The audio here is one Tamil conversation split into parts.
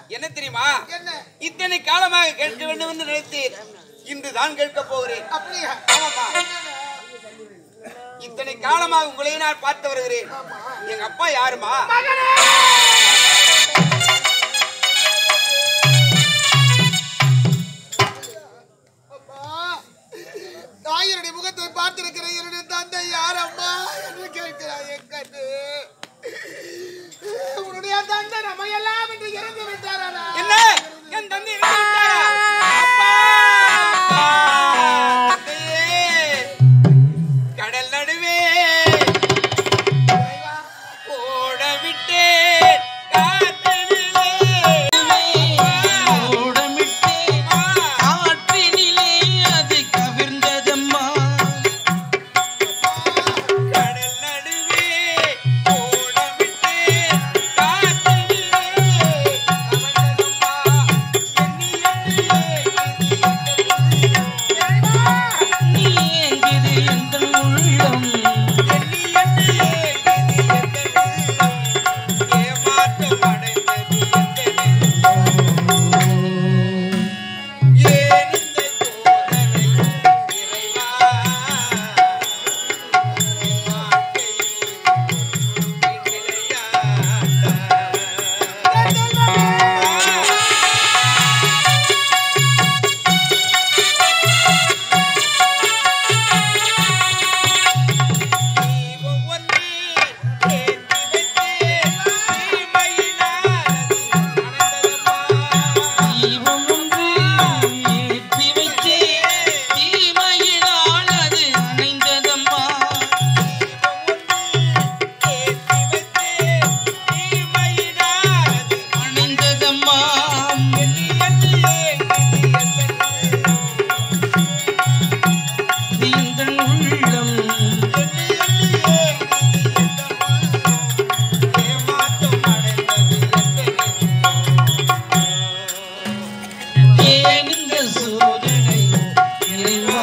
என்ன தெரியுமா என்ன இத்தனை காலமாக கேட்க வேண்டும் என்று நினைத்தேன் இன்று தான் கேட்க போகிறேன் அப்படியா ஆமாம்மா இத்தனை காலமாக உங்களை நான் பார்த்து வருகிறேன் எங்க அப்பா யாருமா அப்பா தாயருடைய முகத்தை பார்த்திருக்கிற என்னுடைய தந்தை யார் அம்மா என்று கேட்கிறாய் என் கண்ணு உன்னுடைய தந்தை நம்ம எல்லாம் என்று இறந்து விட்டாரா என்ன என் தந்தை இறந்து விட்டாரா? அப்பா! அப்பா! தந்தையே! கடல் நடுவே ஓட விட்டேன் காற்றினிலே. ஓடமிட்டேன் காற்றினிலே அது கவிர்ந்ததம்மா கடல் நடுவே ஓட விட்டேன் காற்றினிலே. அவனதம்மா எண்ணியே நீ என்கிறது எந்த உள்ளம் தீபம் ஒன்று ஏற்றி வைத்தேன் தீமையினால் அது அணைந்ததம்மா அணைந்ததம்மா இந்த உள்ளம் ஏன் இந்த சோதனை இறைவா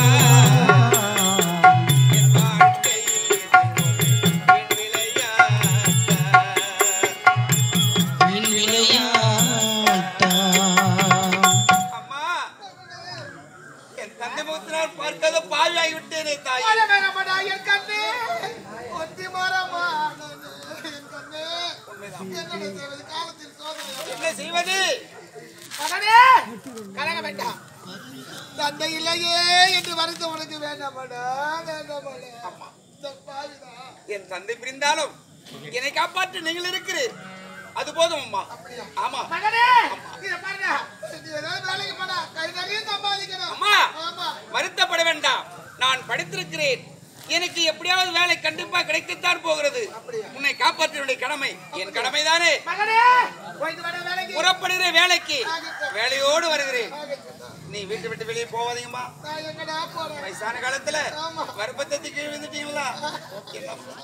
என் விளையாட்டா அம்மா என் தந்தை முகத்தினால் பார்க்காத பாழாகி விட்டேனே தாய் வாழ வேணாமடா என் கண்ணு ஒத்தி மரமா என் கண்ணு என்னடா செய்வது காலத்தில் சோதனை என்ன செய்வது மகனே கலங்க வேண்டாம் தந்தை இல்லையே என்று வருத்தம் உனக்கு வேண்டாமடா வேண்டாமடா அம்மா பாவிதா என் தந்தை பிரிந்தாலும் என்னை காப்பாற்ற நீங்கள் இருக்கிறீர் அது போதும் அம்மா ஆமா மகனே இத பாருங்க நீ ஏதாவது வேலைக்கு போடா கை நிறைய சம்பாதிக்கணும் அம்மா ஆமா வருத்தப்பட வேண்டாம் நான் படித்திருக்கிறேன் எனக்கு எப்படியாவது வேலை கண்டிப்பா கிடைக்கத்தான் போகிறது உன்னை காப்பாற்ற வேண்டிய கடமை என் கடமைதானே மகனே போயிட்டு வர வேலைக்கு புறப்படுகிற வேலைக்கு வேலையோடு வருகிறேன் நீ வீட்டு விட்டு வெளியே போவாதீங்கம்மா நான் எங்கடா போறேன் வயசான காலத்துல ஆமா. கர்ப்பத்தை கீழ் விழுந்துட்டீங்களா என்னம்மா?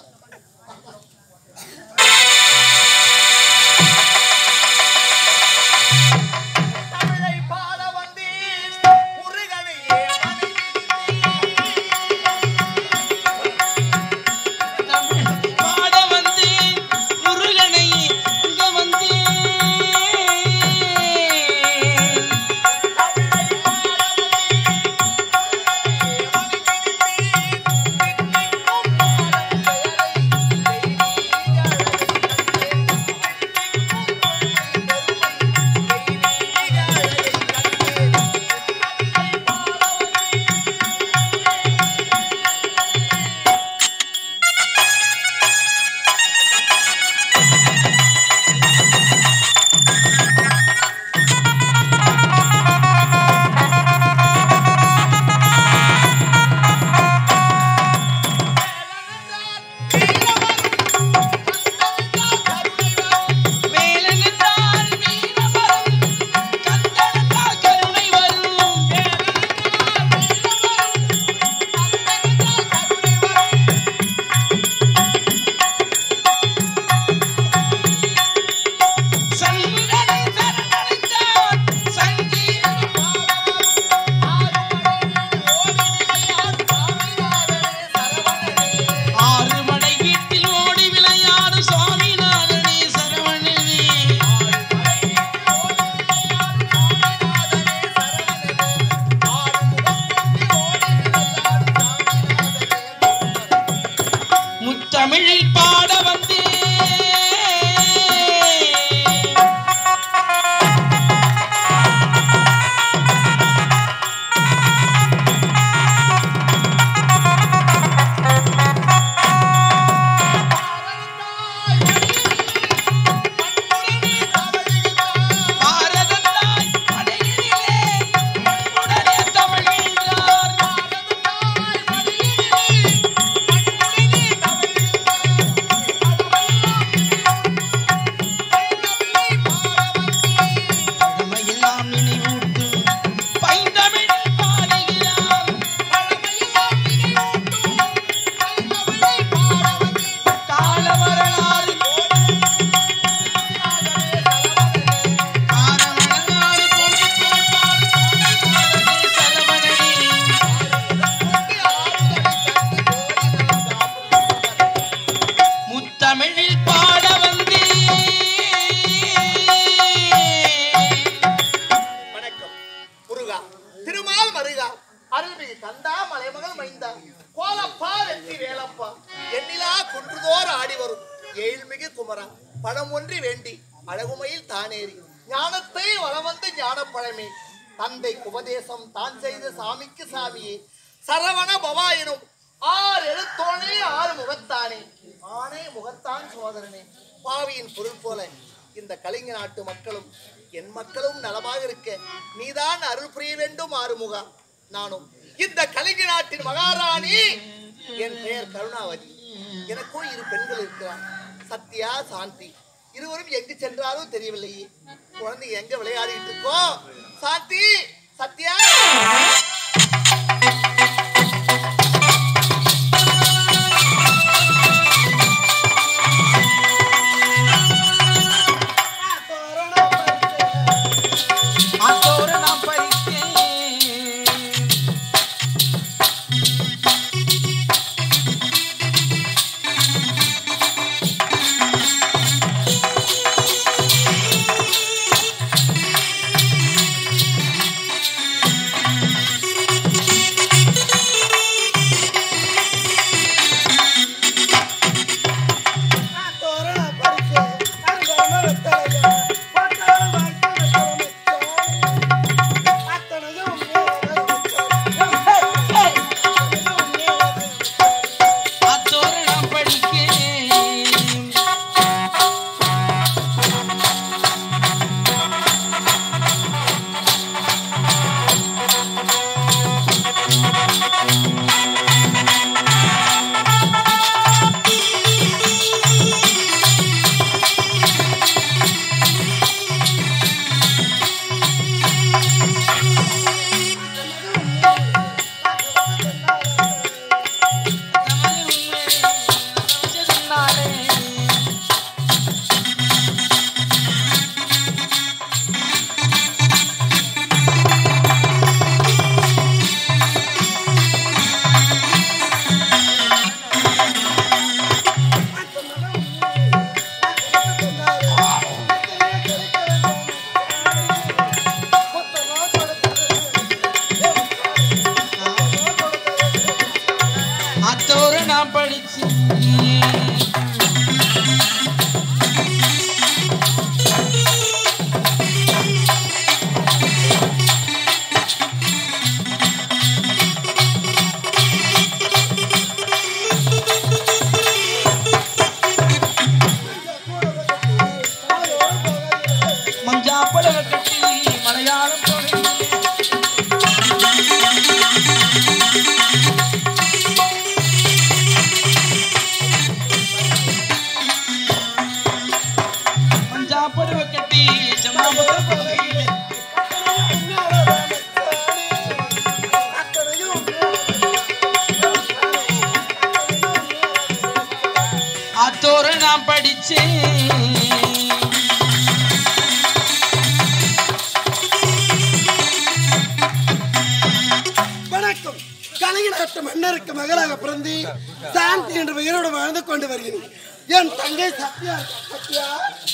தமிழை பாட வந்தேன் முருகனையே பாட வந்தேன் முருகனை இங்க வந்தேன் மணி அழகுமையில் தானேறி ஞானத்தை வளம் வந்து ஞானப்பழமே தந்தை உபதேசம் தான் செய்த சாமிக்கு சாமியே சரவண பவா எனும் ஆறு எழுத்தோனே ஆறு முகத்தானே ஆனே முகத்தான் சோதரனே பாவியின் பொருள் போல இந்த கலிங்க நாட்டு மக்களும் என் மக்களும் நலமாக இருக்க நீதான் அருள் புரிய வேண்டும் ஆறுமுகா நானும் இந்த கலிங்க நாட்டின் மகாராணி என் பெயர் கருணாவதி எனக்கும் இரு பெண்கள் இருக்கிறார் சத்யா சாந்தி இருவரும் எங்கு சென்றாலும் தெரியவில்லையே குழந்தை எங்க விளையாடிட்டு இருக்கோம் சாந்தி சத்யா அத்தோரணம் பறித்தேன் அத்தோரணம் படிக்கிறேன் அத்தோரணம் படிச்சேன் மஞ்சாப்பழக கட்டி மலையாளம் போனேன் பஞ்சாபடுவ கட்டி ஜமாபுர போகிறேன் அத்தோர நான் படிச்சேன் வணக்கம் கலைஞர் மன்னருக்கு மகளாக பிறந்து சாந்தி என்ற பெயரோடு வாழ்ந்து கொண்டு வருகிறேன் என் தங்கை சத்யா சத்யா